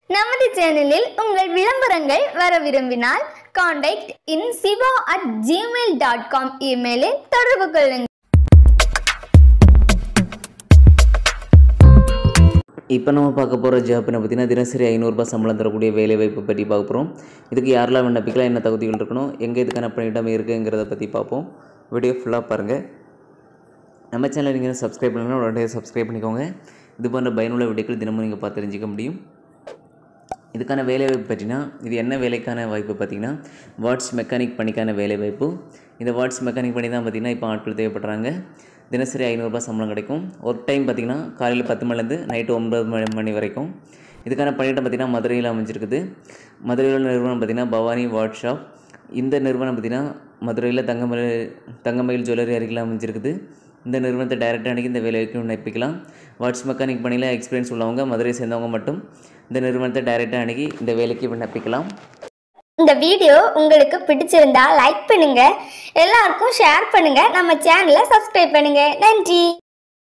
நமது சேனலில் உங்கள் விளம்பரங்கள் வர விரும்பினால் contact in Siva at Gmail dot com இமெயிலில் தொடர்பு கொள்ளுங்கள் இப்போ நம்ம பார்க்க போகிற ஜாப்னு பார்த்தீங்கன்னா தினசரி ஐநூறுரூபா சம்பளம் தரக்கூடிய வேலைவாய்ப்பு பற்றி பார்க்க போகிறோம் இதுக்கு யாரெல்லாம் விண்ணப்பிக்கலாம் என்ன தகுதிகள் இருக்கணும் எங்கே இதுக்கான பணியிடம் இருக்குங்கிறத பற்றி பார்ப்போம் வீடியோ ஃபுல்லாக பாருங்கள் நம்ம சேனல் நீங்கள் சப்ஸ்கிரைப் பண்ணலாம் உடனே சப்ஸ்கிரைப் பண்ணிக்கோங்க இது போன்ற பயனுள்ள வீடியோக்கள் தினமும் நீங்கள் பார்த்து தெரிஞ்சிக்க முடியும் இதுக்கான வேலைவாய்ப்பு பார்த்தீங்கன்னா இது என்ன வேலைக்கான வாய்ப்பு பார்த்தீங்கன்னா வாட்ஸ் மெக்கானிக் பணிக்கான வேலைவாய்ப்பு இந்த வாட்ஸ் மெக்கானிக் பணி தான் பார்த்திங்கன்னா இப்போ ஆட்கள் தேவைப்படுறாங்க தினசரி ஐநூறுரூபா சம்பளம் கிடைக்கும் ஒர்க் டைம் பார்த்திங்கன்னா காலையில் பத்து மணிலேருந்து நைட்டு ஒன்பது மணி மணி வரைக்கும் இதுக்கான பணியிடம் பார்த்திங்கன்னா மதுரையில் அமைஞ்சிருக்குது மதுரையில் உள்ள நிறுவனம் பார்த்திங்கன்னா பவானி வாட் ஷாப் இந்த நிறுவனம் பார்த்திங்கன்னா மதுரையில் தங்கமயில் தங்கமயில் ஜுவல்லரி அருகில் அமைஞ்சிருக்குது இந்த நிறுவனத்தை டைரெக்டாக அன்றைக்கி இந்த வேலைக்கு விண்ணப்பிக்கலாம் வாட்ஸ் மெக்கானிக் பணியில் எக்ஸ்பீரியன்ஸ் உள்ளவங்க மதுரை சேர்ந்தவங்க மட்டும் இந்த நிறுவனத்தை டைரெக்டாக அணுகி இந்த வேலைக்கு விண்ணப்பிக்கலாம் இந்த வீடியோ உங்களுக்கு பிடிச்சிருந்தா லைக் பண்ணுங்க எல்லாருக்கும் ஷேர் பண்ணுங்க நம்ம சேனலை சப்ஸ்கிரைப் பண்ணுங்க நன்றி